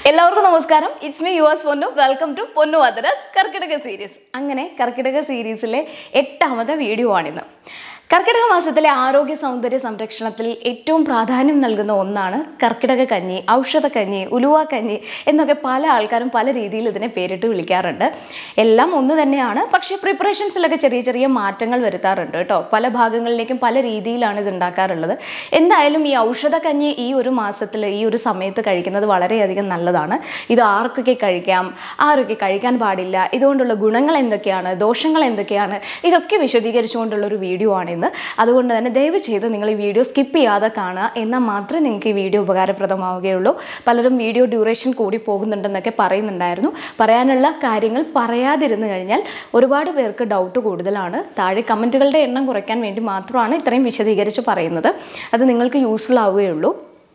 എല്ലാവർക്കും നമസ്കാരം it's me U S Ponnu welcome to Ponnu വദരസ് കർക്കിടക സീരീസ് അങ്ങനെ കർക്കിടക സീരീസിലെ എട്ടാമത്തെ വീഡിയോ ആണിന്ന് കർക്കിടക മാസത്തിലെ ആരോഗ്യ സൗന്ദര്യ സംരക്ഷണത്തിൽ ഏറ്റവും പ്രാധാന്യം നൽകുന്ന ഒന്നാണ് കർക്കിടക കഞ്ഞി ഔഷധ കഞ്ഞി ഉലുവ കഞ്ഞി എന്നൊക്കെ പല ആൾക്കാരും പല രീതിയിൽ ഇതിനെ പേരിട്ട് വിളിക്കാറുണ്ട് എല്ലാം ഒന്ന് തന്നെയാണ് പക്ഷേ പ്രിപ്പറേഷൻസിലൊക്കെ ചെറിയ ചെറിയ മാറ്റങ്ങൾ വരുത്താറുണ്ട് കേട്ടോ പല ഭാഗങ്ങളിലേക്കും പല രീതിയിലാണ് ഇത് ഉണ്ടാക്കാറുള്ളത് എന്തായാലും ഈ ഔഷധ കഞ്ഞി ഈ ഒരു മാസത്തിൽ ഈ ഒരു സമയത്ത് കഴിക്കുന്നത് വളരെയധികം നല്ലതാണ് ഇത് ആർക്കൊക്കെ കഴിക്കാം ആരൊക്കെ കഴിക്കാൻ പാടില്ല ഇതുകൊണ്ടുള്ള ഗുണങ്ങൾ എന്തൊക്കെയാണ് ദോഷങ്ങൾ എന്തൊക്കെയാണ് ഇതൊക്കെ വിശദീകരിച്ചുകൊണ്ടുള്ള ഒരു വീഡിയോ ആണിന്ന് അതുകൊണ്ട് തന്നെ ദയവ് ചെയ്ത് നിങ്ങൾ ഈ വീഡിയോ സ്കിപ്പ് ചെയ്യാതെ കാണുക എന്നാൽ മാത്രമേ നിങ്ങൾക്ക് ഈ വീഡിയോ ഉപകാരപ്രദമാവുകയുള്ളൂ പലരും വീഡിയോ ഡ്യൂറേഷൻ കൂടി പോകുന്നുണ്ടെന്നൊക്കെ പറയുന്നുണ്ടായിരുന്നു പറയാനുള്ള കാര്യങ്ങൾ പറയാതിരുന്നു കഴിഞ്ഞാൽ ഒരുപാട് പേർക്ക് ഡൗട്ട് കൂടുതലാണ് താഴെ കമൻറ്റുകളുടെ എണ്ണം കുറയ്ക്കാൻ വേണ്ടി മാത്രമാണ് ഇത്രയും വിശദീകരിച്ച് പറയുന്നത് അത് നിങ്ങൾക്ക് യൂസ്ഫുൾ ആവുകയുള്ളൂ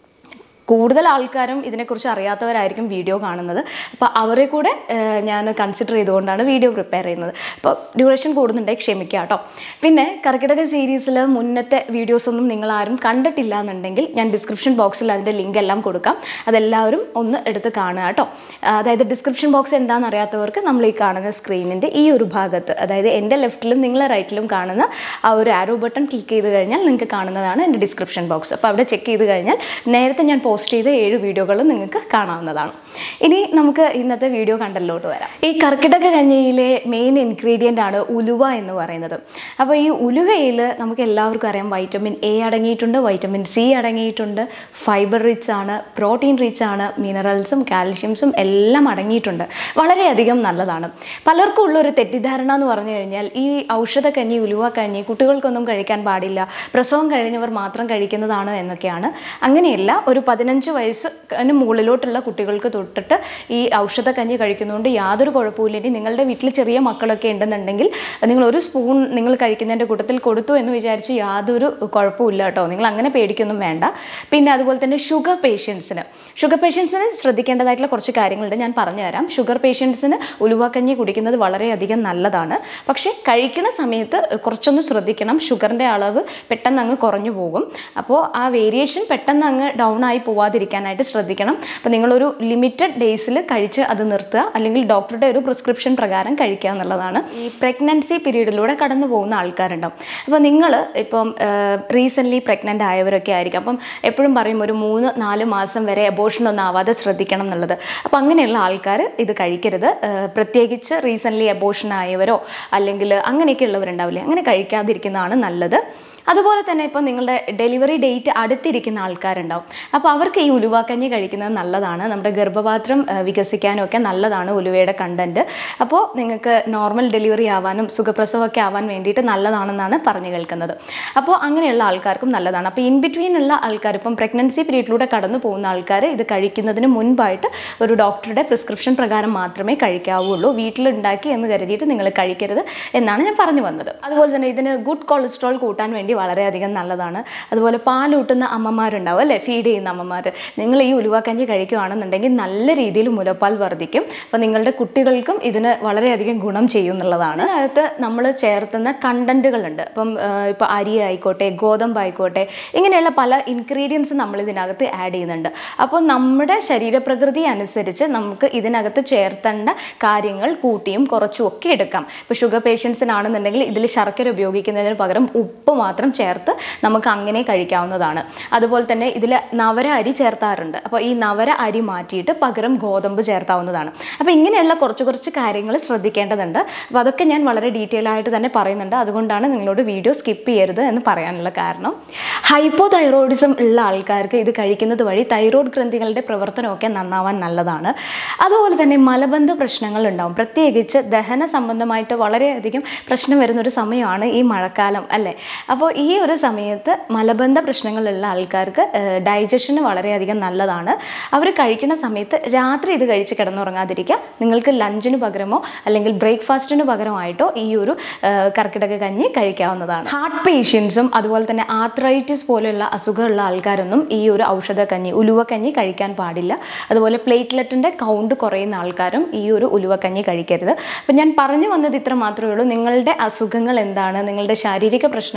കൂടുതൽ ആൾക്കാരും ഇതിനെക്കുറിച്ച് അറിയാത്തവരായിരിക്കും വീഡിയോ കാണുന്നത് അപ്പോൾ അവരെ കൂടെ ഏഹ്, ഞാൻ കൺസിഡർ ചെയ്തുകൊണ്ടാണ് വീഡിയോ പ്രിപ്പയർ ചെയ്യുന്നത് അപ്പോൾ ഡ്യൂറേഷൻ കൂടുന്നുണ്ടെങ്കിൽ ക്ഷമിക്കുക കേട്ടോ പിന്നെ കർക്കിടക സീരീസിൽ മുന്നത്തെ വീഡിയോസ് ഒന്നും നിങ്ങൾ ആരും കണ്ടിട്ടില്ല എന്നുണ്ടെങ്കിൽ ഞാൻ ഡിസ്ക്രിപ്ഷൻ ബോക്സിൽ അതിൻ്റെ ലിങ്ക് എല്ലാം കൊടുക്കാം അതെല്ലാവരും ഒന്ന് എടുത്ത് കാണുക കേട്ടോ അതായത് ഡിസ്ക്രിപ്ഷൻ ബോക്സ് എന്താണെന്ന് അറിയാത്തവർക്ക് നമ്മൾ ഈ കാണുന്ന സ്ക്രീനിൻ്റെ ഈ ഒരു ഭാഗത്ത് അതായത് എൻ്റെ ലെഫ്റ്റിലും നിങ്ങളെ റൈറ്റിലും കാണുന്ന ആ ഒരു ആരോ ബട്ടൺ ക്ലിക്ക് ചെയ്ത് കഴിഞ്ഞാൽ നിങ്ങൾക്ക് കാണുന്നതാണ് എൻ്റെ ഡിസ്ക്രിപ്ഷൻ ബോക്സ് അപ്പോൾ അവിടെ ചെക്ക് ചെയ്ത് കഴിഞ്ഞാൽ നേരത്തെ ഞാൻ പോസ്റ്റ് ചെയ്ത ഏഴ് വീഡിയോകളും നിങ്ങൾക്ക് കാണാവുന്നതാണ് ഇനി നമുക്ക് ഇന്നത്തെ വീഡിയോ കണ്ടല്ലോട്ട് വരാം ഈ കർക്കിടക കഞ്ഞിയിലെ മെയിൻ ഇൻഗ്രീഡിയൻ്റ് ആണ് ഉലുവ എന്ന് പറയുന്നത് അപ്പോൾ ഈ ഉലുവയിൽ നമുക്ക് എല്ലാവർക്കും അറിയാം വൈറ്റമിൻ എ അടങ്ങിയിട്ടുണ്ട് വൈറ്റമിൻ സി അടങ്ങിയിട്ടുണ്ട് ഫൈബർ റിച്ച് ആണ് പ്രോട്ടീൻ റിച്ച് ആണ് മിനറൽസും കാൽഷ്യംസും എല്ലാം അടങ്ങിയിട്ടുണ്ട് വളരെയധികം നല്ലതാണ് പലർക്കും ഉള്ളൊരു തെറ്റിദ്ധാരണ എന്ന് പറഞ്ഞു കഴിഞ്ഞാൽ ഈ ഔഷധ കഞ്ഞി ഉലുവ കഞ്ഞി കുട്ടികൾക്കൊന്നും കഴിക്കാൻ പാടില്ല പ്രസവം കഴിഞ്ഞവർ മാത്രം കഴിക്കുന്നതാണ് എന്നൊക്കെയാണ് അങ്ങനെയല്ല ഒരു പതിനഞ്ച് വയസ്സിന് മുകളിലോട്ടുള്ള കുട്ടികൾക്ക് തൊട്ടിട്ട് ഈ ഔഷധ കഞ്ഞി കഴിക്കുന്നതുകൊണ്ട് യാതൊരു കുഴപ്പമില്ല ഇനി നിങ്ങളുടെ വീട്ടിൽ ചെറിയ മക്കളൊക്കെ ഉണ്ടെന്നുണ്ടെങ്കിൽ നിങ്ങൾ ഒരു സ്പൂൺ നിങ്ങൾ കഴിക്കുന്നതിൻ്റെ കൂട്ടത്തിൽ കൊടുത്തു എന്ന് വിചാരിച്ച് യാതൊരു കുഴപ്പമില്ല കേട്ടോ നിങ്ങൾ അങ്ങനെ പേടിക്കൊന്നും വേണ്ട പിന്നെ അതുപോലെ തന്നെ ഷുഗർ പേഷ്യൻസിന് ഷുഗർ പേഷ്യൻസിന് ശ്രദ്ധിക്കേണ്ടതായിട്ടുള്ള കുറച്ച് കാര്യങ്ങളുണ്ട് ഞാൻ പറഞ്ഞുതരാം ഷുഗർ പേഷ്യൻസിന് ഉലുവാക്കഞ്ഞി കുടിക്കുന്നത് വളരെയധികം നല്ലതാണ് പക്ഷേ കഴിക്കുന്ന സമയത്ത് കുറച്ചൊന്ന് ശ്രദ്ധിക്കണം ഷുഗറിൻ്റെ അളവ് പെട്ടെന്ന് അങ്ങ് കുറഞ്ഞു പോകും അപ്പോൾ ആ വേരിയേഷൻ പെട്ടെന്ന് അങ്ങ് ഡൗൺ ആയി പോവാതിരിക്കാനായിട്ട് ശ്രദ്ധിക്കണം അപ്പോൾ നിങ്ങളൊരു ലിമിറ്റഡ് ഡേയ്സിൽ കഴിച്ച് അത് നിർത്തുക അല്ലെങ്കിൽ ഡോക്ടറുടെ ഒരു പ്രിസ്ക്രിപ്ഷൻ പ്രകാരം കഴിക്കുക എന്നുള്ളതാണ് ഈ പ്രഗ്നൻസി പീരീഡിലൂടെ കടന്നു പോകുന്ന ആൾക്കാരുണ്ടാവും അപ്പോൾ നിങ്ങൾ ഇപ്പം റീസെൻ്റ്ലി പ്രഗ്നൻ്റ് ആയവരൊക്കെ ആയിരിക്കും അപ്പം എപ്പോഴും പറയും ഒരു മൂന്ന് നാല് മാസം വരെ അബോഷൻ ഒന്നും ആവാതെ ശ്രദ്ധിക്കണം എന്നുള്ളത് അപ്പോൾ അങ്ങനെയുള്ള ആൾക്കാർ ഇത് കഴിക്കരുത് ഏഹ് പ്രത്യേകിച്ച് റീസെൻ്റ്ലി അബോഷൻ ആയവരോ അല്ലെങ്കിൽ അങ്ങനെയൊക്കെ ഉള്ളവരുണ്ടാവില്ലേ അങ്ങനെ കഴിക്കാതിരിക്കുന്നതാണ് നല്ലത് അതുപോലെ തന്നെ ഇപ്പോൾ നിങ്ങളുടെ ഡെലിവറി ഡേറ്റ് അടുത്തിരിക്കുന്ന ആൾക്കാരുണ്ടാവും അപ്പോൾ അവർക്ക് ഈ ഉലുവാക്കഞ്ഞി കഴിക്കുന്നത് നല്ലതാണ് നമ്മുടെ ഗർഭപാത്രം ആ, വികസിക്കാനും ഒക്കെ നല്ലതാണ് ഉലുവയുടെ കണ്ടൻറ്റ് അപ്പോൾ നിങ്ങൾക്ക് നോർമൽ ഡെലിവറി ആവാനും സുഖപ്രസവമൊക്കെ ആവാൻ വേണ്ടിയിട്ട് നല്ലതാണെന്നാണ് പറഞ്ഞു കേൾക്കുന്നത് അപ്പോൾ അങ്ങനെയുള്ള ആൾക്കാർക്കും നല്ലതാണ് അപ്പോൾ ഇൻ ബിറ്റ്വീൻ ഉള്ള ആൾക്കാർ ഇപ്പം പ്രഗ്നൻസി പീരീഡിലൂടെ കടന്നു പോകുന്ന ആൾക്കാർ ഇത് കഴിക്കുന്നതിന് മുൻപായിട്ട് ഒരു ഡോക്ടറുടെ പ്രിസ്ക്രിപ്ഷൻ പ്രകാരം മാത്രമേ കഴിക്കാവുള്ളൂ വീട്ടിലുണ്ടാക്കി എന്ന് കരുതിയിട്ട് നിങ്ങൾ കഴിക്കരുത് എന്നാണ് ഞാൻ പറഞ്ഞു വന്നത് അതുപോലെ തന്നെ ഇതിന് ഗുഡ് കൊളസ്ട്രോൾ കൂട്ടാൻ വേണ്ടി വളരെയധികം നല്ലതാണ് അതുപോലെ പാലൂട്ടുന്ന അമ്മമാരുണ്ടാവും അല്ലേ ഫീഡ് ചെയ്യുന്ന അമ്മമാർ നിങ്ങൾ ഈ ഉലുവാക്കഞ്ഞി കഴിക്കുകയാണെന്നുണ്ടെങ്കിൽ നല്ല രീതിയിൽ മുലപ്പാൽ വർദ്ധിക്കും അപ്പോൾ നിങ്ങളുടെ കുട്ടികൾക്കും ഇതിന് വളരെയധികം ഗുണം ചെയ്യും എന്നുള്ളതാണ് അതിനകത്ത് നമ്മൾ ചേർത്തുന്ന കണ്ടന്റുകളുണ്ട് അപ്പം ഇപ്പോൾ അരി ആയിക്കോട്ടെ ഗോതമ്പ് ആയിക്കോട്ടെ ഇങ്ങനെയുള്ള പല ഇൻഗ്രീഡിയൻസ് നമ്മൾ ഇതിനകത്ത് ആഡ് ചെയ്യുന്നുണ്ട് അപ്പോൾ നമ്മുടെ ശരീരപ്രകൃതി അനുസരിച്ച് നമുക്ക് ഇതിനകത്ത് ചേർത്തേണ്ട കാര്യങ്ങൾ കൂട്ടിയും കുറച്ചും ഒക്കെ എടുക്കാം ഇപ്പോൾ ഷുഗർ പേഷ്യൻസിനാണെന്നുണ്ടെങ്കിൽ ഇതിൽ ശർക്കര ഉപയോഗിക്കുന്നതിന് പകരം ഉപ്പ് മാത്രം ചേർത്ത് നമുക്ക് അങ്ങനെ കഴിക്കാവുന്നതാണ് അതുപോലെ തന്നെ ഇതിൽ നവര അരി ചേർത്താറുണ്ട് അപ്പോൾ ഈ നവര അരി മാറ്റിയിട്ട് പകരം ഗോതമ്പ് ചേർത്താവുന്നതാണ് അപ്പോൾ ഇങ്ങനെയുള്ള കുറച്ച് കുറച്ച് കാര്യങ്ങൾ ശ്രദ്ധിക്കേണ്ടതുണ്ട് അപ്പോൾ അതൊക്കെ ഞാൻ വളരെ ഡീറ്റെയിൽ ആയിട്ട് തന്നെ പറയുന്നുണ്ട് അതുകൊണ്ടാണ് നിങ്ങളോട് വീഡിയോ സ്കിപ്പ് ചെയ്യരുത് എന്ന് പറയാനുള്ള കാരണം ഹൈപ്പോ തൈറോയിഡിസം ഉള്ള ആൾക്കാർക്ക് ഇത് കഴിക്കുന്നത് വഴി തൈറോയ്ഡ് ഗ്രന്ഥികളുടെ പ്രവർത്തനമൊക്കെ നന്നാവാൻ നല്ലതാണ് അതുപോലെ തന്നെ മലബന്ധ പ്രശ്നങ്ങൾ ഉണ്ടാവും പ്രത്യേകിച്ച് ദഹന സംബന്ധമായിട്ട് വളരെയധികം പ്രശ്നം വരുന്ന ഒരു സമയമാണ് ഈ മഴക്കാലം അല്ലേ അപ്പോൾ ഈ ഒരു സമയത്ത് മലബന്ധ പ്രശ്നങ്ങളുള്ള ആൾക്കാർക്ക് ഡൈജഷന് വളരെയധികം നല്ലതാണ് അവർ കഴിക്കുന്ന സമയത്ത് രാത്രി ഇത് കഴിച്ച് കിടന്നുറങ്ങാതിരിക്കുക നിങ്ങൾക്ക് ലഞ്ചിന് പകരമോ അല്ലെങ്കിൽ ബ്രേക്ക്ഫാസ്റ്റിന് പകരമായിട്ടോ ഈ ഒരു ആ, കർക്കിടക കഞ്ഞി കഴിക്കാവുന്നതാണ് ഹാർട്ട് പേഷ്യൻസും അതുപോലെ തന്നെ ആത്രൈറ്റിസ് പോലെയുള്ള അസുഖമുള്ള ആൾക്കാരൊന്നും ഈ ഒരു ഔഷധ കഞ്ഞി ഉലുവക്കഞ്ഞി കഴിക്കാൻ പാടില്ല അതുപോലെ പ്ലേറ്റ്ലെറ്റിൻ്റെ കൗണ്ട് കുറയുന്ന ആൾക്കാരും ഈ ഒരു ഉലുവക്കഞ്ഞി കഴിക്കരുത് അപ്പം ഞാൻ പറഞ്ഞു വന്നത് ഇത്ര മാത്രമേ ഉള്ളൂ നിങ്ങളുടെ അസുഖങ്ങൾ എന്താണ് നിങ്ങളുടെ ശാരീരിക പ്രശ്നങ്ങൾ എന്താണ്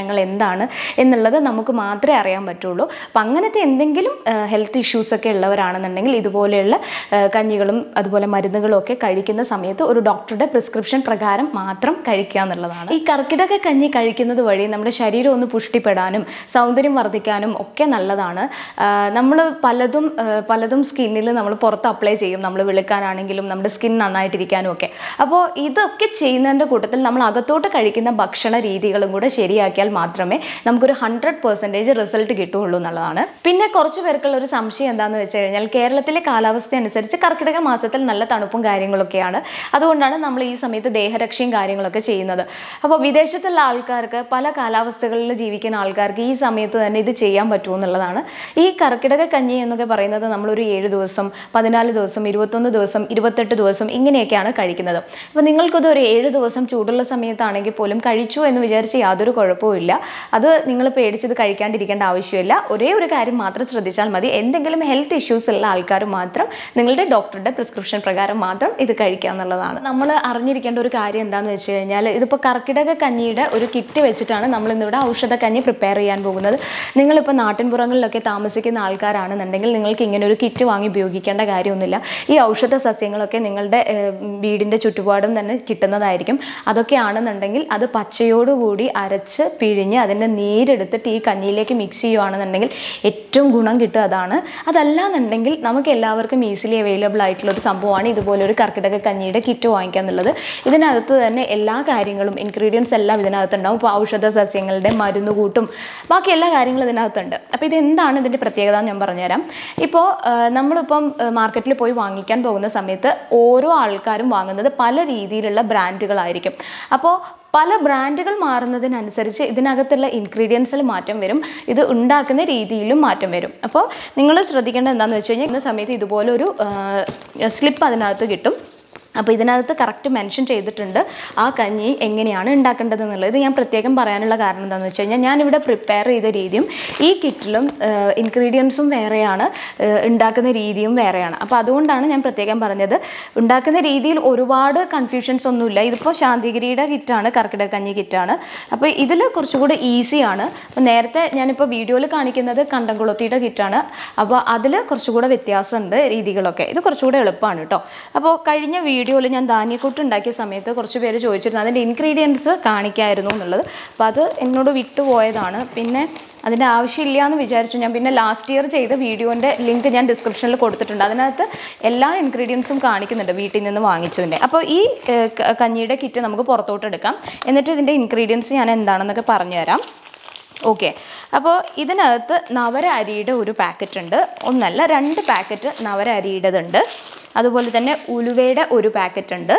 എന്താണ് എന്നുള്ളത് നമുക്ക് മാത്രമേ അറിയാൻ പറ്റുള്ളൂ അപ്പം അങ്ങനത്തെ എന്തെങ്കിലും ഹെൽത്ത് ഇഷ്യൂസൊക്കെ ഉള്ളവരാണെന്നുണ്ടെങ്കിൽ ഇതുപോലെയുള്ള ആ, കഞ്ഞികളും അതുപോലെ മരുന്നുകളും ഒക്കെ കഴിക്കുന്ന സമയത്ത് ഒരു ഡോക്ടറുടെ പ്രിസ്ക്രിപ്ഷൻ പ്രകാരം മാത്രം കഴിക്കുക എന്നുള്ളതാണ് ഈ കർക്കിടക കഞ്ഞി കഴിക്കുന്നത് വഴി നമ്മുടെ ശരീരം ഒന്ന് പുഷ്ടിപ്പെടാനും സൗന്ദര്യം വർദ്ധിക്കാനും ഒക്കെ നല്ലതാണ് നമ്മൾ പലതും ആ, പലതും സ്കിന്നിൽ നമ്മൾ പുറത്ത് അപ്ലൈ ചെയ്യും നമ്മൾ വെളുക്കാനാണെങ്കിലും നമ്മുടെ സ്കിൻ നന്നായിട്ടിരിക്കാനും ഒക്കെ അപ്പോൾ ഇതൊക്കെ ചെയ്യുന്നതിൻ്റെ കൂട്ടത്തിൽ നമ്മൾ അകത്തോട്ട് കഴിക്കുന്ന ഭക്ഷണ രീതികളും കൂടെ ശരിയാക്കിയാൽ മാത്രമേ നമുക്കൊരു ഹൺഡ്രഡ് പെർസെൻറ്റേജ് റിസൾട്ട് കിട്ടുകയുള്ളൂ എന്നുള്ളതാണ് പിന്നെ കുറച്ച് പേർക്കുള്ള ഒരു സംശയം എന്താണെന്ന് വെച്ച് കഴിഞ്ഞാൽ കേരളത്തിലെ കാലാവസ്ഥ അനുസരിച്ച് കർക്കിടക മാസത്തിൽ നല്ല തണുപ്പും കാര്യങ്ങളൊക്കെയാണ് അതുകൊണ്ടാണ് നമ്മൾ ഈ സമയത്ത് ദേഹരക്ഷയും കാര്യങ്ങളൊക്കെ ചെയ്യുന്നത് അപ്പോൾ വിദേശത്തുള്ള ആൾക്കാർക്ക് പല കാലാവസ്ഥകളിൽ ജീവിക്കുന്ന ആൾക്കാർക്ക് ഈ സമയത്ത് തന്നെ ഇത് ചെയ്യാൻ പറ്റുമോ എന്നുള്ളതാണ് ഈ കർക്കിടക കഞ്ഞി എന്നൊക്കെ പറയുന്നത് നമ്മളൊരു ഏഴ് ദിവസം പതിനാല് ദിവസം ഇരുപത്തൊന്ന് ദിവസം ഇരുപത്തെട്ട് ദിവസം ഇങ്ങനെയൊക്കെയാണ് കഴിക്കുന്നത് അപ്പോൾ നിങ്ങൾക്കത് ഒരു ഏഴ് ദിവസം ചൂടുള്ള സമയത്താണെങ്കിൽ പോലും കഴിച്ചു എന്ന് വിചാരിച്ച് യാതൊരു കുഴപ്പവുമില്ല അത് നിങ്ങൾ പേടിച്ചത് കഴിക്കാണ്ടിരിക്കേണ്ട ആവശ്യമില്ല ഒരേ ഒരു കാര്യം മാത്രം ശ്രദ്ധിച്ചാൽ മതി എന്തെങ്കിലും ഹെൽത്ത് ഇഷ്യൂസ് ഉള്ള ആൾക്കാർ മാത്രം നിങ്ങളുടെ ഡോക്ടറുടെ പ്രിസ്ക്രിപ്ഷൻ പ്രകാരം മാത്രം ഇത് കഴിക്കുക എന്നുള്ളതാണ് നമ്മൾ അറിഞ്ഞിരിക്കേണ്ട ഒരു കാര്യം എന്താണെന്ന് വെച്ച് കഴിഞ്ഞാൽ ഇതിപ്പോൾ കർക്കിടക കഞ്ഞിയുടെ ഒരു കിറ്റ് വെച്ചിട്ടാണ് നമ്മൾ ഇന്നിവിടെ ഔഷധ കഞ്ഞി പ്രിപ്പയർ ചെയ്യാൻ പോകുന്നത് നിങ്ങളിപ്പോൾ നാട്ടിൻപുറങ്ങളിലൊക്കെ താമസിക്കുന്ന ആൾക്കാരാണെന്നുണ്ടെങ്കിൽ നിങ്ങൾക്ക് ഇങ്ങനെ ഒരു കിറ്റ് വാങ്ങി ഉപയോഗിക്കേണ്ട കാര്യമൊന്നുമില്ല ഈ ഔഷധ സസ്യങ്ങളൊക്കെ നിങ്ങളുടെ ഏഹ്, വീടിൻ്റെ ചുറ്റുപാടും തന്നെ കിട്ടുന്നതായിരിക്കും അതൊക്കെ ആണെന്നുണ്ടെങ്കിൽ അത് പച്ചയോടുകൂടി അരച്ച് പിഴിഞ്ഞ് അതിൻ്റെ നീരെടുത്തിട്ട് ഈ കഞ്ഞിയിലേക്ക് മിക്സ് ചെയ്യുകയാണെന്നുണ്ടെങ്കിൽ ഏറ്റവും ഗുണം കിട്ടുക അതാണ് അതല്ല എന്നുണ്ടെങ്കിൽ നമുക്ക് എല്ലാവർക്കും ഈസിലി അവൈലബിൾ ആയിട്ടുള്ള ഒരു സംഭവമാണ് ഇതുപോലെ ഒരു കർക്കിടക കഞ്ഞിയുടെ കിറ്റ് വാങ്ങിക്കുക എന്നുള്ളത് ഇതിനകത്ത് തന്നെ എല്ലാ കാര്യങ്ങളും ഇൻഗ്രീഡിയൻസ് എല്ലാം ഇതിനകത്തുണ്ടാവും ഇപ്പോൾ ഔഷധ സസ്യങ്ങളുടെ മരുന്ന് കൂട്ടും ബാക്കി എല്ലാ കാര്യങ്ങളും ഇതിനകത്തുണ്ട് അപ്പോൾ ഇത് എന്താണ് ഇതിൻ്റെ പ്രത്യേകത എന്ന് ഞാൻ പറഞ്ഞുതരാം ഇപ്പോൾ നമ്മളിപ്പം മാർക്കറ്റിൽ പോയി വാങ്ങിക്കാൻ പോകുന്ന സമയത്ത് ഓരോ ആൾക്കാരും വാങ്ങുന്നത് പല രീതിയിലുള്ള ബ്രാൻഡുകളായിരിക്കും അപ്പോൾ പല ബ്രാൻഡുകൾ മാറുന്നതിനനുസരിച്ച് ഇതിനകത്തുള്ള ഇൻഗ്രീഡിയൻസിൽ മാറ്റം വരും ഇത് ഉണ്ടാക്കുന്ന രീതിയിലും മാറ്റം വരും അപ്പോൾ നിങ്ങൾ ശ്രദ്ധിക്കേണ്ടത് എന്താണെന്ന് വെച്ച് കഴിഞ്ഞാൽ ഇന്ന സമയത്ത് ഇതുപോലൊരു സ്ലിപ്പ് അതിനകത്ത് കിട്ടും അപ്പോൾ ഇതിനകത്ത് കറക്റ്റ് മെൻഷൻ ചെയ്തിട്ടുണ്ട് ആ കഞ്ഞി എങ്ങനെയാണ് ഉണ്ടാക്കേണ്ടത് എന്നുള്ളത് ഇത് ഞാൻ പ്രത്യേകം പറയാനുള്ള കാരണം എന്താണെന്ന് വെച്ച് കഴിഞ്ഞാൽ ഞാനിവിടെ പ്രിപ്പയർ ചെയ്ത രീതിയും ഈ കിറ്റിലും ഇൻഗ്രീഡിയൻസും വേറെയാണ് ഏഹ്, ഉണ്ടാക്കുന്ന രീതിയും വേറെയാണ് അപ്പോൾ അതുകൊണ്ടാണ് ഞാൻ പ്രത്യേകം പറഞ്ഞത് ഉണ്ടാക്കുന്ന രീതിയിൽ ഒരുപാട് കൺഫ്യൂഷൻസ് ഒന്നുമില്ല ഇതിപ്പോൾ ശാന്തിഗിരിയുടെ കിറ്റാണ് കർക്കിടക കഞ്ഞി കിറ്റാണ് അപ്പോൾ ഇതിൽ കുറച്ചുകൂടെ ഈസിയാണ് അപ്പോൾ നേരത്തെ ഞാനിപ്പോൾ വീഡിയോയിൽ കാണിക്കുന്നത് കണ്ടംകുളത്തിയുടെ കിറ്റാണ് അപ്പോൾ അതിൽ കുറച്ചുകൂടെ വ്യത്യാസമുണ്ട് രീതികളൊക്കെ ഇത് കുറച്ചുകൂടെ എളുപ്പമാണ് കേട്ടോ അപ്പോൾ കഴിഞ്ഞ വീഡിയോയിൽ ഞാൻ ധാന്യക്കൂട്ട് ഉണ്ടാക്കിയ സമയത്ത് കുറച്ച് പേര് ചോദിച്ചിരുന്നു അതിൻ്റെ ഇൻഗ്രീഡിയൻസ് കാണിക്കായിരുന്നു എന്നുള്ളത് അപ്പോൾ അത് എന്നോട് വിട്ടുപോയതാണ് പിന്നെ അതിൻ്റെ ആവശ്യമില്ല എന്ന് വിചാരിച്ചു ഞാൻ പിന്നെ ലാസ്റ്റ് ഇയർ ചെയ്ത വീഡിയോൻ്റെ ലിങ്ക് ഞാൻ ഡിസ്ക്രിപ്ഷനിൽ കൊടുത്തിട്ടുണ്ട് അതിനകത്ത് എല്ലാ ഇൻഗ്രീഡിയൻസും കാണിക്കുന്നുണ്ട് വീട്ടിൽ നിന്ന് വാങ്ങിച്ചതിൻ്റെ അപ്പോൾ ഈ ഏഹ്, ക- കഞ്ഞിയുടെ കിറ്റ് നമുക്ക് പുറത്തോട്ട് എടുക്കാം എന്നിട്ട് ഇതിൻ്റെ ഇൻഗ്രീഡിയൻസ് ഞാൻ എന്താണെന്നൊക്കെ പറഞ്ഞുതരാം ഓക്കെ അപ്പോൾ ഇതിനകത്ത് നവര അരിയുടെ ഒരു പാക്കറ്റ് ഉണ്ട് ഒന്നല്ല രണ്ട് പാക്കറ്റ് നവര അരിയുടേതുണ്ട് അതുപോലെ തന്നെ ഉലുവയുടെ ഒരു പാക്കറ്റ് ഉണ്ട്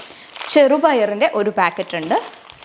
ചെറുപയറിൻ്റെ ഒരു പാക്കറ്റ് ഉണ്ട്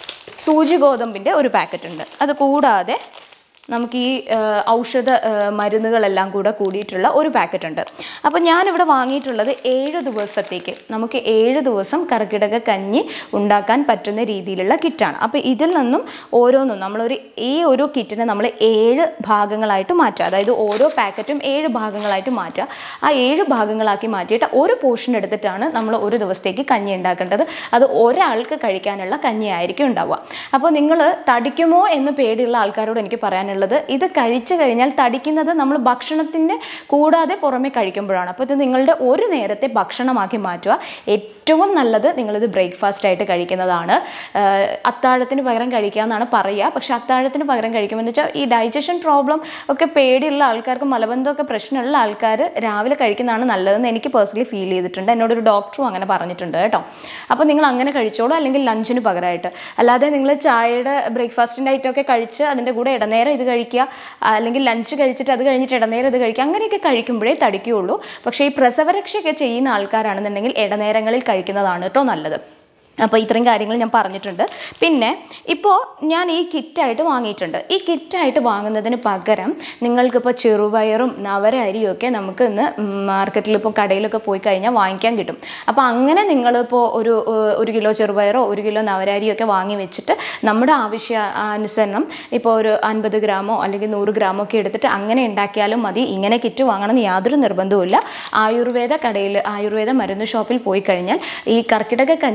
സൂചി ഗോതമ്പിൻ്റെ ഒരു പാക്കറ്റ് ഉണ്ട് അത് കൂടാതെ നമുക്ക് ഈ ആ, ഔഷധ ആ, മരുന്നുകളെല്ലാം കൂടെ കൂടിയിട്ടുള്ള ഒരു പാക്കറ്റ് ഉണ്ട് അപ്പോൾ ഞാനിവിടെ വാങ്ങിയിട്ടുള്ളത് ഏഴ് ദിവസത്തേക്ക് നമുക്ക് ഏഴ് ദിവസം കർക്കിടക കഞ്ഞി ഉണ്ടാക്കാൻ പറ്റുന്ന രീതിയിലുള്ള കിറ്റാണ് അപ്പോൾ ഇതിൽ നിന്നും ഓരോന്നും നമ്മളൊരു ഈ ഒരു കിറ്റിനെ നമ്മൾ ഏഴ് ഭാഗങ്ങളായിട്ട് മാറ്റുക അതായത് ഓരോ പാക്കറ്റും ഏഴ് ഭാഗങ്ങളായിട്ട് മാറ്റുക ആ ഏഴ് ഭാഗങ്ങളാക്കി മാറ്റിയിട്ട് ഒരു പോർഷൻ എടുത്തിട്ടാണ് നമ്മൾ ഒരു ദിവസത്തേക്ക് കഞ്ഞി ഉണ്ടാക്കേണ്ടത് അത് ഒരാൾക്ക് കഴിക്കാനുള്ള കഞ്ഞിയായിരിക്കും ഉണ്ടാവുക അപ്പോൾ നിങ്ങൾ തടിക്കുമോ എന്ന് പേടിയുള്ള ആൾക്കാരോട് എനിക്ക് പറയാനുള്ളത് ഇത് കഴിച്ചു കഴിഞ്ഞാൽ തടിക്കുന്നത് നമ്മൾ ഭക്ഷണത്തിൻ്റെ കൂടാതെ പുറമെ കഴിക്കുമ്പോഴാണ് അപ്പോൾ ഇത് നിങ്ങളുടെ ഒരു നേരത്തെ ഭക്ഷണമാക്കി മാറ്റുക ഏറ്റവും നല്ലത് നിങ്ങളിത് ബ്രേക്ക്ഫാസ്റ്റ് ആയിട്ട് കഴിക്കുന്നതാണ് ആഹ് അത്താഴത്തിന് പകരം കഴിക്കുക എന്നാണ് പറയുക പക്ഷേ അത്താഴത്തിന് പകരം കഴിക്കുമെന്ന് വെച്ചാൽ ഈ ഡൈജഷൻ പ്രോബ്ലം ഒക്കെ പേടിയുള്ള ആൾക്കാർക്ക് മലബന്ധമൊക്കെ പ്രശ്നമുള്ള ആൾക്കാർ രാവിലെ കഴിക്കുന്നതാണ് നല്ലതെന്ന് എനിക്ക് പേഴ്സണലി ഫീൽ ചെയ്തിട്ടുണ്ട് എന്നോട് ഒരു ഡോക്ടറും അങ്ങനെ പറഞ്ഞിട്ടുണ്ട് കേട്ടോ അപ്പോൾ നിങ്ങൾ അങ്ങനെ കഴിച്ചോളൂ അല്ലെങ്കിൽ ലഞ്ചിന് പകരമായിട്ട് അല്ലാതെ നിങ്ങൾ ചായയുടെ ബ്രേക്ക്ഫാസ്റ്റിൻ്റെ ഐറ്റമൊക്കെ കഴിച്ച് അതിൻ്റെ കൂടെ ഇടനേരം ഇത് കഴിക്കുക അല്ലെങ്കിൽ ലഞ്ച് കഴിച്ചിട്ട് അത് കഴിഞ്ഞിട്ട് ഇടനേരം ഇത് കഴിക്കുക അങ്ങനെയൊക്കെ കഴിക്കുമ്പോഴേ തടിക്കുകയുള്ളൂ പക്ഷേ ഈ പ്രസവരക്ഷയൊക്കെ ചെയ്യുന്ന ആൾക്കാരാണെന്നുണ്ടെങ്കിൽ ഇടനേരങ്ങളിൽ കഴിക്കുന്നതാണ് കേട്ടോ നല്ലത് അപ്പോൾ ഇത്രയും കാര്യങ്ങൾ ഞാൻ പറഞ്ഞിട്ടുണ്ട് പിന്നെ ഇപ്പോൾ ഞാൻ ഈ കിറ്റായിട്ട് വാങ്ങിയിട്ടുണ്ട് ഈ കിറ്റായിട്ട് വാങ്ങുന്നതിന് പകരം നിങ്ങൾക്കിപ്പോൾ ചെറുപയറും നവര അരിയും ഒക്കെ നമുക്ക് ഇന്ന് മാർക്കറ്റിൽ ഇപ്പോൾ കടയിലൊക്കെ പോയി കഴിഞ്ഞാൽ വാങ്ങിക്കാൻ കിട്ടും അപ്പോൾ അങ്ങനെ നിങ്ങളിപ്പോൾ ഒരു ഏഹ്, ഒരു കിലോ ചെറുപയറോ ഒരു കിലോ നവര അരിയോ ഒക്കെ വാങ്ങി വെച്ചിട്ട് നമ്മുടെ ആവശ്യ അനുസരണം ഇപ്പോൾ ഒരു അൻപത് ഗ്രാമോ അല്ലെങ്കിൽ നൂറ് ഗ്രാമോ ഒക്കെ എടുത്തിട്ട് അങ്ങനെ ഉണ്ടാക്കിയാലും മതി ഇങ്ങനെ കിറ്റ് വാങ്ങണം എന്ന് യാതൊരു നിർബന്ധവുമില്ല ആയുർവേദ കടയിൽ ആയുർവേദ മരുന്ന് ഷോപ്പിൽ പോയി കഴിഞ്ഞാൽ ഈ കർക്കിടക കഞ്ഞി ഉണ്ടാക്കുന്ന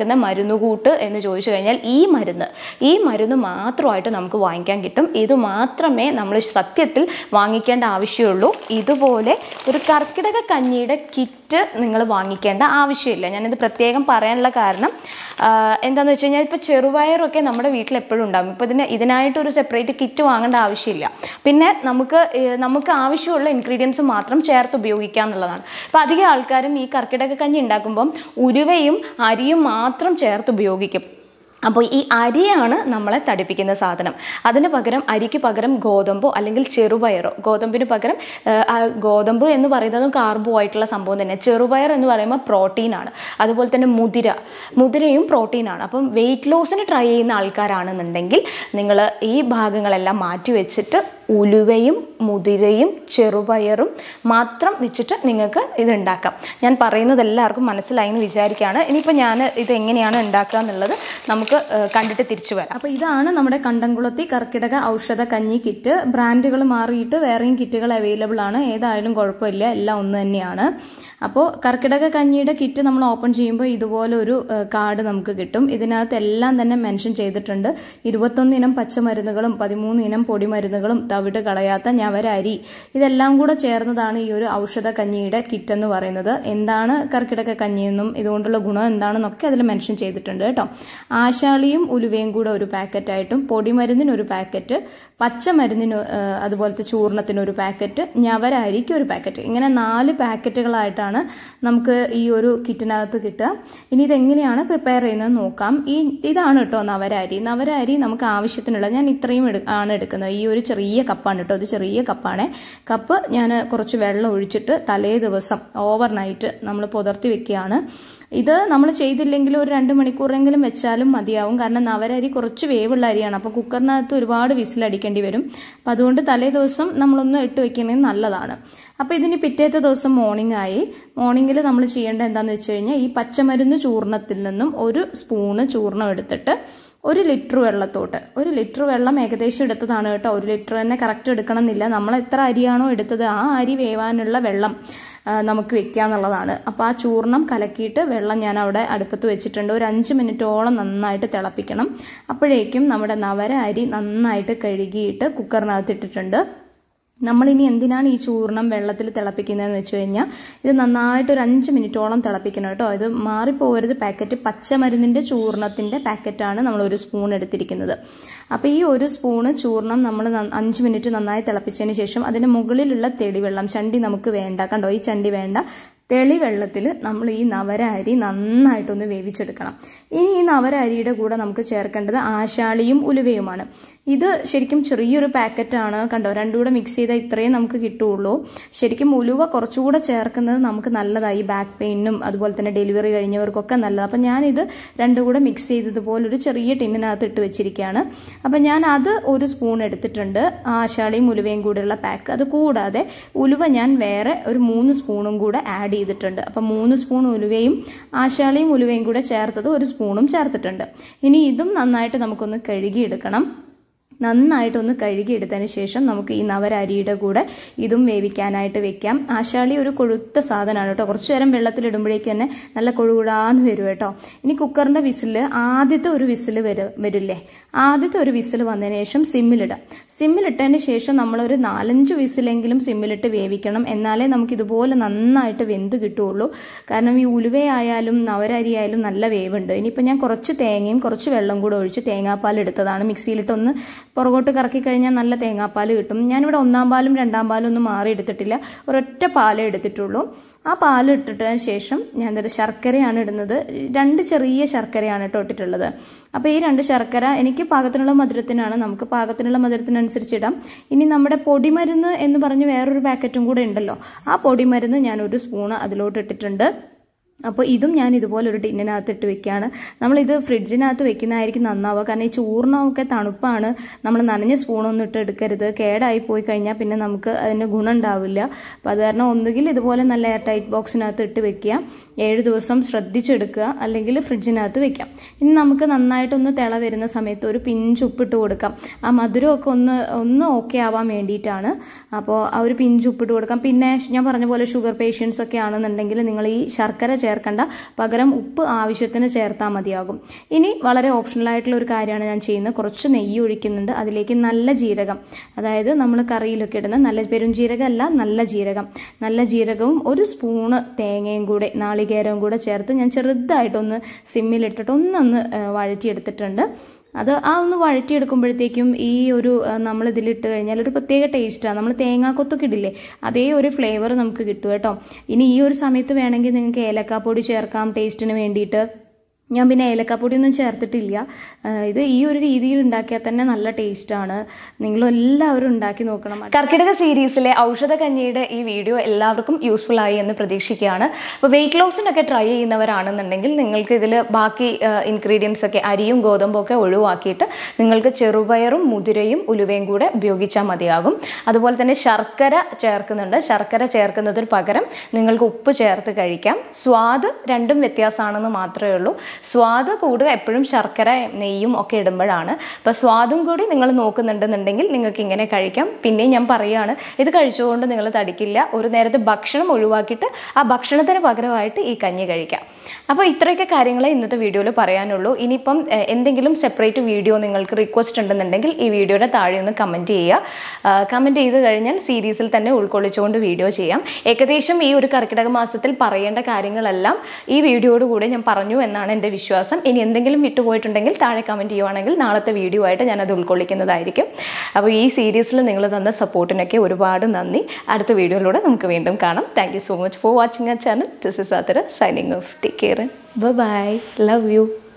കിട്ടുന്ന മരുന്നുകൂട്ട് എന്ന് ചോദിച്ചു കഴിഞ്ഞാൽ ഈ മരുന്ന് ഈ മരുന്ന് മാത്രമായിട്ട് നമുക്ക് വാങ്ങിക്കാൻ കിട്ടും ഇത് മാത്രമേ നമ്മൾ സത്യത്തിൽ വാങ്ങിക്കേണ്ട ആവശ്യമുള്ളൂ ഇതുപോലെ ഒരു കർക്കിടക കഞ്ഞിയുടെ കിറ്റ് നിങ്ങൾ വാങ്ങിക്കേണ്ട ആവശ്യമില്ല ഞാനിത് പ്രത്യേകം പറയാനുള്ള കാരണം ആ, എന്താണെന്ന് വെച്ച് കഴിഞ്ഞാൽ ഇപ്പോൾ ചെറുപയറൊക്കെ നമ്മുടെ വീട്ടിൽ എപ്പോഴും ഉണ്ടാകും ഇപ്പോൾ ഇതിന് ഇതിനായിട്ട് ഒരു സെപ്പറേറ്റ് കിറ്റ് വാങ്ങേണ്ട ആവശ്യമില്ല പിന്നെ നമുക്ക് ഏ, നമുക്ക് ആവശ്യമുള്ള ഇൻഗ്രീഡിയൻസ് മാത്രം ചേർത്ത് ഉപയോഗിക്കുക എന്നുള്ളതാണ് അപ്പോൾ അധികം ആൾക്കാരും ഈ കർക്കിടക കഞ്ഞി ഉണ്ടാക്കുമ്പം ഉരുവയും അരിയും മാത്രം ചേർത്ത് ഉപയോഗിക്കും അപ്പോൾ ഈ അരിയാണ് നമ്മളെ തടിപ്പിക്കുന്ന സാധനം അതിന് പകരം അരിക്ക് പകരം ഗോതമ്പോ അല്ലെങ്കിൽ ചെറുപയറോ ഗോതമ്പിന് പകരം ആ, ആ ഗോതമ്പ് എന്ന് പറയുന്നതും കാർബോ ആയിട്ടുള്ള സംഭവം തന്നെ ചെറുപയർ എന്ന് പറയുമ്പോൾ പ്രോട്ടീനാണ് അതുപോലെ തന്നെ മുതിര മുതിരയും പ്രോട്ടീനാണ് അപ്പം വെയിറ്റ് ലോസിന് ട്രൈ ചെയ്യുന്ന ആൾക്കാരാണെന്നുണ്ടെങ്കിൽ നിങ്ങൾ ഈ ഭാഗങ്ങളെല്ലാം മാറ്റി വെച്ചിട്ട് ഉലുവയും മുതിരയും ചെറുപയറും മാത്രം വെച്ചിട്ട് നിങ്ങൾക്ക് ഇത് ഉണ്ടാക്കാം ഞാൻ പറയുന്നത് എല്ലാവർക്കും മനസ്സിലായി എന്ന് വിചാരിക്കുകയാണ് ഇനിയിപ്പോൾ ഞാൻ ഇത് എങ്ങനെയാണ് ഉണ്ടാക്കുക എന്നുള്ളത് നമുക്ക് ഏഹ്, കണ്ടിട്ട് തിരിച്ചു വരാം അപ്പോൾ ഇതാണ് നമ്മുടെ കണ്ടംകുളത്തി കർക്കിടക ഔഷധ കഞ്ഞി കിറ്റ് ബ്രാൻഡുകൾ മാറിയിട്ട് വേറെയും കിറ്റുകൾ അവൈലബിൾ ആണ് ഏതായാലും കുഴപ്പമില്ല എല്ലാം ഒന്ന് തന്നെയാണ് അപ്പോൾ കർക്കിടക കഞ്ഞിയുടെ കിറ്റ് നമ്മൾ ഓപ്പൺ ചെയ്യുമ്പോൾ ഇതുപോലെ ഒരു കാർഡ് നമുക്ക് കിട്ടും ഇതിനകത്ത് എല്ലാം തന്നെ മെൻഷൻ ചെയ്തിട്ടുണ്ട് ഇരുപത്തൊന്ന് ഇനം പച്ചമരുന്നുകളും പതിമൂന്ന് ഇനം പൊടിമരുന്നുകളും തവിട് കളയാത്ത ഞവര അരി ഇതെല്ലാം കൂടെ ചേർന്നതാണ് ഈ ഒരു ഔഷധ കഞ്ഞിയുടെ കിറ്റ് എന്ന് പറയുന്നത് എന്താണ് കർക്കിടക കഞ്ഞിയെന്നും ഇതുകൊണ്ടുള്ള ഗുണം എന്താണെന്നൊക്കെ അതിൽ മെൻഷൻ ചെയ്തിട്ടുണ്ട് കേട്ടോ ആശാളിയും ഉലുവയും കൂടെ ഒരു പാക്കറ്റായിട്ടും പൊടിമരുന്നിന് ഒരു പാക്കറ്റ് പച്ചമരുന്നിന് ആ, അതുപോലത്തെ ചൂർണത്തിന് ഒരു പാക്കറ്റ് ഞവര അരിക്ക് ഒരു പാക്കറ്റ് ഇങ്ങനെ നാല് പാക്കറ്റുകളായിട്ടാണ് നമുക്ക് ഈ ഒരു കിറ്റിനകത്ത് കിട്ടുക ഇനി ഇതെങ്ങനെയാണ് പ്രിപ്പയർ ചെയ്യുന്നത് നോക്കാം ഈ ഇതാണ് കേട്ടോ നവര അരി നവര അരി നമുക്ക് ആവശ്യത്തിനുള്ള ഞാൻ ഇത്രയും എടു ആണ് എടുക്കുന്നത് ഈ ഒരു ചെറിയ കപ്പാണ് കേട്ടോ ഇത് ചെറിയ കപ്പാണ് കപ്പ് ഞാൻ കുറച്ച് വെള്ളം ഒഴിച്ചിട്ട് തലേ ദിവസം ഓവർ നൈറ്റ് നമ്മൾ പുതർത്തി വെക്കുകയാണ് ഇത് നമ്മൾ ചെയ്തില്ലെങ്കിൽ ഒരു രണ്ട് മണിക്കൂറെങ്കിലും വെച്ചാലും മതിയാവും കാരണം നവരരി കുറച്ച് വേവുള്ള അരിയാണ് അപ്പോൾ കുക്കറിനകത്ത് ഒരുപാട് വിസിലടിക്കേണ്ടി വരും അപ്പം അതുകൊണ്ട് തലേ ദിവസം നമ്മളൊന്ന് ഇട്ട് വെക്കുന്നത് നല്ലതാണ് അപ്പോൾ ഇതിന് പിറ്റേത്തെ ദിവസം മോർണിംഗ് ആയി മോർണിംഗിൽ നമ്മൾ ചെയ്യേണ്ടത് എന്താണെന്ന് വെച്ച് കഴിഞ്ഞാൽ ഈ പച്ചമരുന്ന് ചൂർണത്തിൽ നിന്നും ഒരു സ്പൂണ് ചൂർണം എടുത്തിട്ട് ഒരു ലിറ്റർ വെള്ളത്തോട്ട് ഒരു ലിറ്റർ വെള്ളം ഏകദേശം എടുത്തതാണ് കേട്ടോ ഒരു ലിറ്റർ തന്നെ കറക്റ്റ് എടുക്കണം എന്നില്ല നമ്മൾ എത്ര അരിയാണോ എടുത്തത് ആ അരി വേവാനുള്ള വെള്ളം ആ, നമുക്ക് വെക്കുക എന്നുള്ളതാണ് അപ്പോൾ ആ ചൂർണം കലക്കിയിട്ട് വെള്ളം ഞാൻ അവിടെ അടുപ്പത്ത് വെച്ചിട്ടുണ്ട് ഒരു അഞ്ച് മിനിറ്റോളം നന്നായിട്ട് തിളപ്പിക്കണം അപ്പോഴേക്കും നമ്മുടെ നവര അരി നന്നായിട്ട് കഴുകിയിട്ട് കുക്കറിനകത്ത് ഇട്ടിട്ടുണ്ട് നമ്മളിനി എന്തിനാണ് ഈ ചൂർണം വെള്ളത്തിൽ തിളപ്പിക്കുന്നതെന്ന് വെച്ച് കഴിഞ്ഞാൽ ഇത് നന്നായിട്ട് ഒരു അഞ്ച് മിനിറ്റോളം തിളപ്പിക്കണം കേട്ടോ ഇത് മാറിപ്പോകരുത് പാക്കറ്റ് പച്ചമരുന്നിൻ്റെ ചൂർണത്തിൻ്റെ പാക്കറ്റാണ് നമ്മൾ ഒരു സ്പൂൺ എടുത്തിരിക്കുന്നത് അപ്പോൾ ഈ ഒരു സ്പൂണ് ചൂർണം നമ്മൾ ന- അഞ്ച് മിനിറ്റ് നന്നായി തിളപ്പിച്ചതിന് ശേഷം അതിന് മുകളിലുള്ള തെളിവെള്ളം ചണ്ടി നമുക്ക് വേണ്ട കണ്ടോ ഈ ചണ്ടി വേണ്ട തെളിവെള്ളത്തിൽ നമ്മൾ ഈ നവര അരി നന്നായിട്ടൊന്ന് വേവിച്ചെടുക്കണം ഇനി ഈ നവര അരിയുടെ കൂടെ നമുക്ക് ചേർക്കേണ്ടത് ആശാളിയും ഉലുവയുമാണ് ഇത് ശരിക്കും ചെറിയൊരു പാക്കറ്റാണ് കണ്ടോ രണ്ടും കൂടെ മിക്സ് ചെയ്താൽ ഇത്രയും നമുക്ക് കിട്ടുള്ളൂ ശരിക്കും ഉലുവ കുറച്ചുകൂടെ ചേർക്കുന്നത് നമുക്ക് നല്ലതായി ബാക്ക് പെയിനും അതുപോലെ തന്നെ ഡെലിവറി കഴിഞ്ഞവർക്കൊക്കെ നല്ലത് അപ്പം ഞാനിത് രണ്ടും കൂടെ മിക്സ് ചെയ്തതുപോലെ ഒരു ചെറിയ ടിന്നിനകത്ത് ഇട്ട് വെച്ചിരിക്കുകയാണ് അപ്പം ഞാൻ അത് ഒരു സ്പൂൺ എടുത്തിട്ടുണ്ട് ആശാളിയും ഉലുവയും കൂടെയുള്ള പാക്ക് അത് കൂടാതെ ഉലുവ ഞാൻ വേറെ ഒരു മൂന്ന് സ്പൂണും കൂടെ ആഡ് ചെയ്തിട്ടുണ്ട് അപ്പം മൂന്ന് സ്പൂൺ ഉലുവയും ആശാളിയും ഉലുവയും കൂടെ ചേർത്തത് ഒരു സ്പൂണും ചേർത്തിട്ടുണ്ട് ഇനി ഇതും നന്നായിട്ട് നമുക്കൊന്ന് കഴുകിയെടുക്കണം നന്നായിട്ടൊന്ന് കഴുകിയെടുത്തതിന് ശേഷം നമുക്ക് ഈ നവരരിയുടെ കൂടെ ഇതും വേവിക്കാനായിട്ട് വെക്കാം ആശാളി ഒരു കൊഴുത്ത സാധനമാണ് കേട്ടോ കുറച്ചു നേരം വെള്ളത്തിലിടുമ്പോഴേക്ക് തന്നെ നല്ല കൊഴുകുഴാന്ന് വരും കേട്ടോ ഇനി കുക്കറിന്റെ വിസില് ആദ്യത്തെ ഒരു വിസില് വരും വരില്ലേ ആദ്യത്തെ ഒരു വിസിൽ വന്നതിന് ശേഷം സിമ്മിലിടാം സിമ്മിലിട്ടതിന് ശേഷം നമ്മളൊരു നാലഞ്ച് വിസിലെങ്കിലും സിമ്മിലിട്ട് വേവിക്കണം എന്നാലേ നമുക്ക് ഇതുപോലെ നന്നായിട്ട് വെന്ത് കിട്ടുള്ളൂ കാരണം ഈ ഉലുവയായാലും നവരരി ആയാലും നല്ല വേവുണ്ട് ഇനിയിപ്പോൾ ഞാൻ കുറച്ച് തേങ്ങയും കുറച്ച് വെള്ളം കൂടെ ഒഴിച്ച് തേങ്ങാപ്പാൽ എടുത്തതാണ് മിക്സിയിലിട്ടൊന്ന് പുറകോട്ട് കറക്കി കഴിഞ്ഞാൽ നല്ല തേങ്ങാപ്പാൽ കിട്ടും ഞാനിവിടെ ഒന്നാം പാലും രണ്ടാം പാലും ഒന്നും മാറി എടുത്തിട്ടില്ല ഒരൊറ്റ പാലേ എടുത്തിട്ടുള്ളൂ ആ പാൽ ഇട്ടിട്ടതിന് ശേഷം ഞാൻ എന്താ ശർക്കരയാണ് ഇടുന്നത് രണ്ട് ചെറിയ ശർക്കരയാണ് കേട്ടോ ഇട്ടിട്ടുള്ളത് അപ്പോൾ ഈ രണ്ട് ശർക്കര എനിക്ക് പാകത്തിനുള്ള മധുരത്തിനാണ് നമുക്ക് പാകത്തിനുള്ള മധുരത്തിനനുസരിച്ച് ഇടാം ഇനി നമ്മുടെ പൊടിമരുന്ന് എന്ന് പറഞ്ഞ് വേറൊരു പാക്കറ്റും കൂടെ ഉണ്ടല്ലോ ആ പൊടിമരുന്ന് ഞാൻ ഒരു സ്പൂണ് അതിലോട്ട് ഇട്ടിട്ടുണ്ട് അപ്പോൾ ഇതും ഞാൻ ഇതുപോലെ ഒരു ടിന്നിനകത്ത് ഇട്ട് വെക്കുകയാണ് നമ്മളിത് ഫ്രിഡ്ജിനകത്ത് വെക്കുന്നതായിരിക്കും നന്നാവുക കാരണം ഈ ചൂർണ്ണമൊക്കെ തണുപ്പാണ് നമ്മൾ നനഞ്ഞ സ്പൂണൊന്നും ഇട്ട് എടുക്കരുത് കേടായി പോയി കഴിഞ്ഞാൽ പിന്നെ നമുക്ക് അതിന് ഗുണം ഉണ്ടാവില്ല അപ്പോൾ അത് കാരണം ഒന്നുകിൽ ഇതുപോലെ നല്ല എയർ ടൈറ്റ് ബോക്സിനകത്ത് ഇട്ട് വെക്കുക ഏഴ് ദിവസം ശ്രദ്ധിച്ചെടുക്കുക അല്ലെങ്കിൽ ഫ്രിഡ്ജിനകത്ത് വെക്കാം ഇനി നമുക്ക് നന്നായിട്ടൊന്ന് തിള വരുന്ന സമയത്ത് ഒരു പിഞ്ച് ഉപ്പിട്ട് കൊടുക്കാം ആ മധുരമൊക്കെ ഒന്ന് ഒന്ന് ഓക്കെ ആവാൻ വേണ്ടിയിട്ടാണ് അപ്പോൾ ആ ഒരു പിഞ്ച് ഉപ്പിട്ട് കൊടുക്കാം പിന്നെ ഞാൻ പറഞ്ഞ പോലെ ഷുഗർ പേഷ്യൻസ് ഒക്കെ ആണെന്നുണ്ടെങ്കിൽ നിങ്ങൾ ഈ ശർക്കര ചേർക്കണ്ട പകരം ഉപ്പ് ആവശ്യത്തിന് ചേർത്താൽ മതിയാകും ഇനി വളരെ ഓപ്ഷണൽ ആയിട്ടുള്ള ഒരു കാര്യമാണ് ഞാൻ ചെയ്യുന്നത് കുറച്ച് നെയ്യ് ഒഴിക്കുന്നുണ്ട് അതിലേക്ക് നല്ല ജീരകം അതായത് നമ്മൾ കറിയിലൊക്കെ ഇടുന്ന നല്ല പെരുംജീരകം അല്ല നല്ല ജീരകം നല്ല ജീരകവും ഒരു സ്പൂണ് തേങ്ങയും കൂടെ നാളികേരവും കൂടെ ചേർത്ത് ഞാൻ ചെറുതായിട്ടൊന്ന് സിമ്മിലിട്ടിട്ട് ഒന്നൊന്ന് ആ, വഴറ്റിയെടുത്തിട്ടുണ്ട് അത് ആ ഒന്ന് വഴറ്റിയെടുക്കുമ്പോഴത്തേക്കും ഈ ഒരു നമ്മൾ ഇതിലിട്ട് കഴിഞ്ഞാൽ ഒരു പ്രത്യേക ടേസ്റ്റാണ് നമ്മൾ തേങ്ങാക്കൊത്തൊക്കെ ഇടില്ലേ അതേ ഒരു ഫ്ലേവർ നമുക്ക് കിട്ടും കേട്ടോ ഇനി ഈ ഒരു സമയത്ത് വേണമെങ്കിൽ നിങ്ങൾക്ക് ഏലക്കാപ്പൊടി ചേർക്കാം ടേസ്റ്റിന് വേണ്ടിയിട്ട് ഞാൻ പിന്നെ ഏലക്കാപ്പൊടിയൊന്നും ചേർത്തിട്ടില്ല ആ, ഇത് ഈ ഒരു രീതിയിൽ ഉണ്ടാക്കിയാൽ തന്നെ നല്ല ടേസ്റ്റാണ് നിങ്ങളെല്ലാവരും ഉണ്ടാക്കി നോക്കണം കർക്കിടക സീരീസിലെ ഔഷധ കഞ്ഞിയുടെ ഈ വീഡിയോ എല്ലാവർക്കും യൂസ്ഫുൾ ആയി എന്ന് പ്രതീക്ഷിക്കുകയാണ് അപ്പോൾ വെയിറ്റ് ലോസിനൊക്കെ ട്രൈ ചെയ്യുന്നവരാണെന്നുണ്ടെങ്കിൽ നിങ്ങൾക്ക് ഇതിൽ ബാക്കി ഇൻഗ്രീഡിയൻസ് ഒക്കെ അരിയും ഗോതമ്പും ഒക്കെ ഒഴിവാക്കിയിട്ട് നിങ്ങൾക്ക് ചെറുപയറും മുതിരയും ഉലുവയും കൂടെ ഉപയോഗിച്ചാൽ മതിയാകും അതുപോലെ തന്നെ ശർക്കര ചേർക്കുന്നുണ്ട് ശർക്കര ചേർക്കുന്നതിന് പകരം നിങ്ങൾക്ക് ഉപ്പ് ചേർത്ത് കഴിക്കാം സ്വാദ് രണ്ടും വ്യത്യാസമാണെന്ന് മാത്രമേ ഉള്ളൂ സ്വാദ് കൂടുക എപ്പോഴും ശർക്കര നെയ്യും ഒക്കെ ഇടുമ്പോഴാണ് അപ്പോൾ സ്വാദും കൂടി നിങ്ങൾ നോക്കുന്നുണ്ടെന്നുണ്ടെങ്കിൽ നിങ്ങൾക്ക് ഇങ്ങനെ കഴിക്കാം പിന്നെയും ഞാൻ പറയുകയാണ് ഇത് കഴിച്ചുകൊണ്ട് നിങ്ങൾ തടിക്കില്ല ഒരു നേരത്തെ ഭക്ഷണം ഒഴിവാക്കിയിട്ട് ആ ഭക്ഷണത്തിന് പകരമായിട്ട് ഈ കഞ്ഞി കഴിക്കാം അപ്പോൾ ഇത്രയൊക്കെ കാര്യങ്ങളെ ഇന്നത്തെ വീഡിയോയിൽ പറയാനുള്ളൂ ഇനിയിപ്പം എഹ്, എന്തെങ്കിലും സെപ്പറേറ്റ് വീഡിയോ നിങ്ങൾക്ക് റിക്വസ്റ്റ് ഉണ്ടെന്നുണ്ടെങ്കിൽ ഈ വീഡിയോയുടെ താഴെ ഒന്ന് കമൻറ്റ് ചെയ്യുക കമൻറ്റ് ചെയ്ത് കഴിഞ്ഞാൽ സീരീസിൽ തന്നെ ഉൾക്കൊള്ളിച്ചുകൊണ്ട് വീഡിയോ ചെയ്യാം ഏകദേശം ഈ ഒരു കർക്കിടക മാസത്തിൽ പറയേണ്ട കാര്യങ്ങളെല്ലാം ഈ വീഡിയോയോട് കൂടെ ഞാൻ പറഞ്ഞു എന്നാണ് എൻ്റെ വിശ്വാസം ഇനി എന്തെങ്കിലും വിട്ടുപോയിട്ടുണ്ടെങ്കിൽ താഴെ കമൻറ്റ് ചെയ്യുവാണെങ്കിൽ നാളത്തെ വീഡിയോ ആയിട്ട് ഞാനത് ഉൾക്കൊള്ളിക്കുന്നതായിരിക്കും അപ്പോൾ ഈ സീരീസിൽ നിങ്ങൾ തന്ന സപ്പോർട്ടിനൊക്കെ ഒരുപാട് നന്ദി അടുത്ത വീഡിയോയിലൂടെ നമുക്ക് വീണ്ടും കാണാം thank you so much for watching ആ channel this is Athira signing off take care bye love U